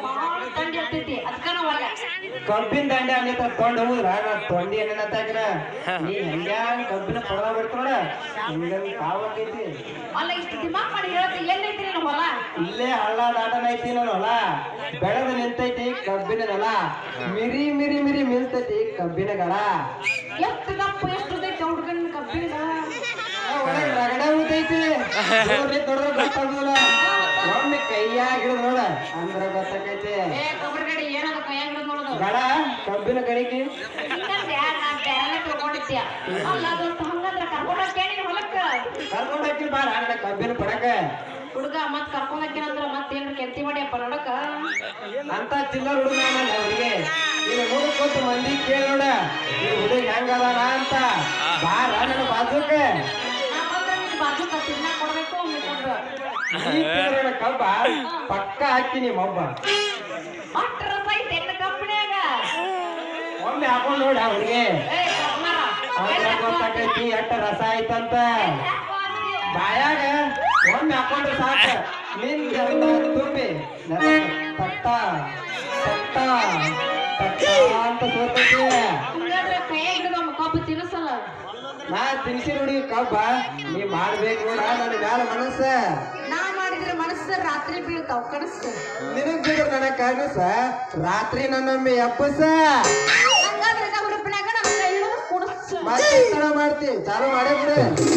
ಭಾಳ ತಂಡಿ ಆಗ್ತೈತಿ ಅದಕ್ಕ ನಾ ಒಳಗ ಕಬ್ಬಿನ ದಂಡೆ ಅನ್ನಿತ ತೊಂಡ್ ಹೋಗುದ್ರ ನಾ ತೊಂಡಿ ಏನೇನತ್ತಾಗಿನ ನೀ ಹೆಂಗ್ಯಾಂಗ ಕಬ್ಬಿನ ಪಡದ ಬಿಡ್ತು ನೋಡ ಹಿಂಗಂಗ್ ಕಾವಾಕೈತಿ ಅಲ್ಲ ಇಷ್ಟು ದಿಮಾಕ್ ಮಾಡಿ ಹೇಳತ್ತೆ ಎಲ್ಲೈತಿ ನಿನ್ನ ಹೊಲ ಇಲ್ಲೇ ಹಳ್ಳ ದಾಟನ ಐತಿ ನಾನು ಹೊಲ ಬೆಳೆದು ನಿಂತೈತಿ ಕಬ್ಬಿನ ಹೊಲ ಮಿರಿ ಮಿರಿ ಮಿರಿ ಮಿಲ್ತೈತಿ ಕಬ್ಬಿನ ಗಳ ಎಷ್ಟು ದಪ್ಪ ಎಷ್ಟು ಉದ್ದೈತಿ ಹುಡುಗನ ಕಬ್ಬಿನ ಒಳಗೆ ರಗಡ ಊತೈತಿ ನೋಡ್ರಿ ನೋಡಿದ್ರೆ ಗೊತ್ತಾಗುದಿಲ್ಲ ಒಮ್ಮೆ ಕೈಯಾಗ ಹಿಡಿದು ನೋಡ ಅಂದ್ರ ಗೊತ್ತಾಕೈತಿ ಏ ಕೊಬ್ಬರಿ ಗಡಿ ಏನದ ಕೈಯಾಗ ಹಿಡಿದು ನೋಡೋದು ಗಳ ಕಬ್ಬಿನ ಗಡಿಗೆ ಹಿಂಗಂದ್ರೆ ನಾ ಬ್ಯಾರನೆ ತಿಳ್ಕೊಂಡಿದ್ಯ ಅಲ್ಲ ದೋಸ್ತ ಹಂಗಂದ್ರ ಕರ್ಕೊಂಡ್ ಹೋಗ್ತೇನೆ ನಿನ್ ಹೊಲಕ್ಕ ಕರ್ಕೊಂಡ್ ಹಾಕಿ ಬಾರ ನನ್ನ ಕಬ್ಬಿನ ಪಡಕ ಹುಡುಗ ಮತ್ ಕರ್ಕೊಂಡ್ ಹೋಗ್ತೇನಂದ್ರ ಮತ್ ಏನ್ರ ಕೆತ್ತಿ ಮಾಡಿಯಪ್ಪ ನೋಡಕ ಅಂತ ಚಿಲ್ಲರ್ ಹುಡುಗ ನಾನು ಅವನಿಗೆ ನೀನು ಮೂರು ಕೊಟ್ಟು ಮಂದಿ ಕೇಳಿ ನೋಡ ಈ ಹುಡುಗ ಹೆಂಗದಾನ ಅಂತ ಬಾರ ನನ್ನ ಬಾಜುಕ ನಾ ಬಂದ್ರ ನಿನ್ ಬಾಜು ತಿನ್ನ ಕೊಡ್ಬೇಕು ಒಮ್ಮೆ ಕೊಡ್ರು ಈ ತಿಂಗಳ ಕಬ್ಬ ಪಕ್ಕ ಹಾಕ್ತೀನಿ ಮೊಬ್ಬ ಅಷ್ಟ್ ರಸ ಐತೆ ಎನ್ನ ಕಬ್ಬಿನ್ಯಾಗ ಒಮ್ಮೆ ಹಾಕೊಂಡ್ ನೋಡ ಅವನಿಗೆ ಏ ಕರ್ನಾರ ಅದ್ರ ಗೊತ್ತಾಕೈತಿ ಎಷ್ಟ ರಸ ಐತಂತ ಬಾಯಾಗ ಒಮ್ಮೆ ಹಾಕೊಂಡ್ರೆ ಸಾಕ ನಿಂದ ತುಂಬಿ ನನಗೆ ತಟ್ಟ ತಟ್ಟ ತಟ್ಟ ಅಂತ ಸೋತೈತಿ ಹಂಗಾದ್ರೆ ಕೈಯಾಗ ಹಿಡಿದು ನಮ್ಮ ಕಬ್ಬು ತಿನ್ನಿಸಲ್ಲ ನಾ ತಿನ್ಸಿ ನೋಡಿ ಕಬ್ಬ ನೀ ಮಾಡ್ಬೇಕು ನೋಡ ನನ್ನ ಮ್ಯಾಲ ಮನಸ್ಸ ನಾ ಮಾಡಿದ್ರೆ ಮನಸ್ಸು ರಾತ್ರಿ ಬೀಳ್ತಾವ ಕನಸು ನಿನಗ್ ಬಿಡ್ರ ನನ್ನ ಕನಸ ರಾತ್ರಿ ನನ್ನೊಮ್ಮೆ ಎಬ್ಬಸ ಹಂಗಾದ್ರೆ ನಮ್ಮ ರೂಪಿನಾಗ ನಮ್ಮ ಕೈ ಹಿಡಿದು ಕುಡಿಸು ಮತ್ತೆ ತಡ ಮಾಡ್ತಿ ಚಾಲು ಮಾಡೇ ಬಿಡು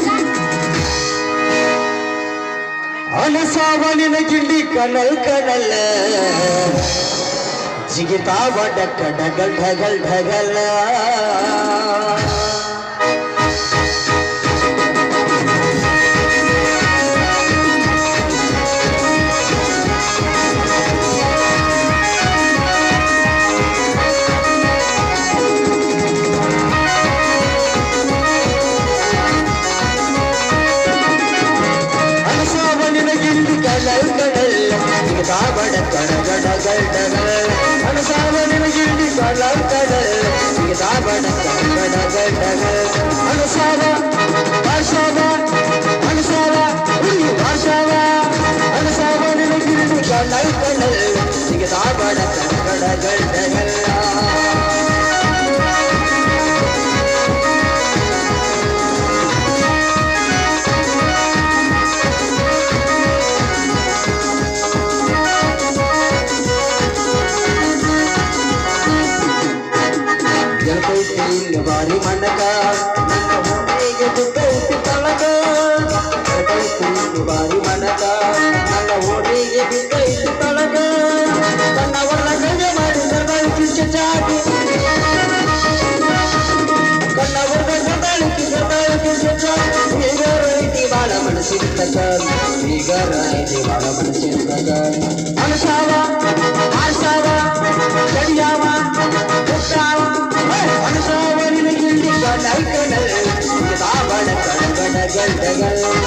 ಅನಸಾವನಿನ ಗಿಂಡಿ ಕನಲ್ ಕನಲ್ ಜಿಗಿತಾ ಡಕ್ಕ ಡಗಲ್ ಢಗಲ್ ಢಗಲ್ ಅನಸಾವನಿನ ಗಿಂಡಿ ಕನಲ್ ಕನಲ್ ಜಿಗಿತಾ ಡಕ್ಕ ಡಗಲ್ ಢಗಲ್ ಢಗಲ್ ಅನಸಾವನಿನ ಗಿಂಡಿ ಕನಲ್ ಕನಲ್ ಜಿಗಿತಾ ಡಕ್ಕ ಡಗಲ್ ಢಗಲ್ ಅನಸಾವ ಭಾಷಾವ ಅನಸಾವ ಹುಡುಗಿ ಭಾಷಾವ ಅನಸಾವನಿನ ಗಿಂಡಿ ಕನಲ್ ಕನಲ್ ಜಿಗಿತಾ ಡಕ್ಕ ಡಗಲ್ ಢಗಲ್ ಎಲ್ಕೈತಿ ಇಲ್ಲಿ ಬಾರಿ ಮಣ್ಣಕ ನನ್ನ ಹೊಟ್ಟೆಗೆ ಬಿದ್ದೈತಿ ತಳಕ ಎಲ್ಕೈತಿ ಇಲ್ಲಿ ಬಾರಿ ಮಣ್ಣಕ ನನ್ನ ಓಡಿಗೆ ಬಿದ್ದೈತಿ ತಳಕ ನನ್ನ ಒಳಗಡೆ ಮಾಡಿ ಗರ್ಭೈತಿ ಚಾಟಿ ಕಣ್ಣ ಒಳಗ ಗರ್ಭೈತಿ ಗರ್ಭೈತಿ ಚಾಟಿ ಈಗ ರೈತಿ ಬಾಳ ಮನಸ್ಸಿರ್ತಕ ಈಗ ರೈತಿ ಬಾಳ ಮನಸ್ಸಿರ್ತಕ ಅನಸಾವ ಆಶಾವ ಕಡಿಯಾವ ಹುಟ್ಟಾವ ಅನಸಾವ ನಿನಗಿಂಡಿ ಕಣ್ಣಲ್ ಕಣ್ಣಲ್ ಬಾಬಳ ಕಣಗಣ ಗಂಟಗಳ